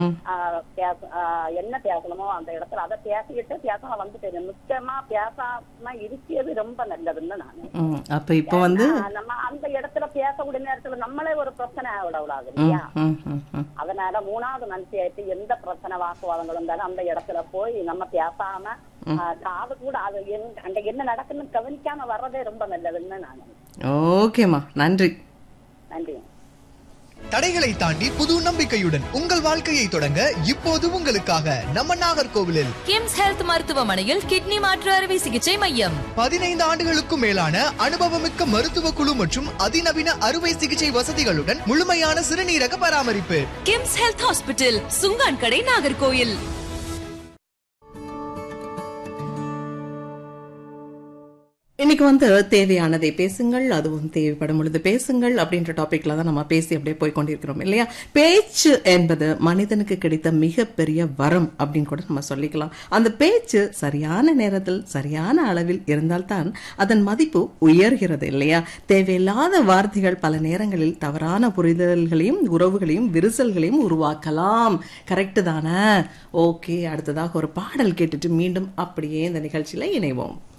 ஆஹ் பேச- ஆஹ் என்ன பேசணுமோ அந்த இடத்துல அதை பேசிக்கிட்டு பேசாம வந்துட்டேன் முக்கியமா பேசாம இருக்கிறது ரொம்ப நல்லதுன்னு நான் ம், அப்ப இப்போ வந்து ஆஹ் நம்ம அந்த இடத்துல பேசக்கூடிய நேரத்துல நம்மளே ஒரு பிரச்சனை விடக்கூடாது இல்லையா ம், ம், ம். அதனால மூணாவது மனுஷி ஆயிட்டு எந்த பிரச்சனை வாக்குவாதங்கள் இருந்தாலும் அந்த இடத்துல போய் நம்ம பேசாம ஆஹ் காது கூட அது எங்க- அங்க என்ன நடக்குன்னு கவனிக்காம வர்றதே ரொம்ப நல்லதுன்னு நான் ஓகேம்மா நன்றி நன்றி தடைகளை தாண்டி புது நம்பிக்கையுடன் உங்கள் வாழ்க்கையை தொடங்க இப்போது உங்களுக்காக நம்ம நாகர்கோவிலில் கிம்ஸ் ஹெல்த் மருத்துவமனையில் கிட்னி மாற்று அறுவை சிகிச்சை மையம் பதினைந்து ஆண்டுகளுக்கும் மேலான அனுபவமிக்க மருத்துவ குழு மற்றும் அதிநவீன அறுவை சிகிச்சை வசதிகளுடன் முழுமையான சிறுநீரக பராமரிப்பு கிம்ஸ் ஹெல்த் ஹாஸ்பிட்டல் சுங்கான் கடை நாகர்கோயில் இன்னைக்கு வந்து தேவையானதை பேசுங்கள் அதுவும் தேவைப்படும் பொழுது பேசுங்கள் அப்படின்ற டாபிக்ல தான் நம்ம பேசி அப்படியே போய் கொண்டிருக்கிறோம் இல்லையா பேச்சு என்பது மனிதனுக்கு கிடைத்த மிகப்பெரிய வரம் அப்படின்னு கூட நம்ம சொல்லிக்கலாம் அந்த பேச்சு சரியான நேரத்தில் சரியான அளவில் இருந்தால்தான் அதன் மதிப்பு உயர்கிறது இல்லையா தேவையில்லாத வார்த்தைகள் பல நேரங்களில் தவறான புரிதல்களையும் உறவுகளையும் விரிசல்களையும் உருவாக்கலாம் கரெக்டு தானே ஓகே அடுத்ததாக ஒரு பாடல் கேட்டுட்டு மீண்டும் அப்படியே இந்த நிகழ்ச்சியில இணைவோம்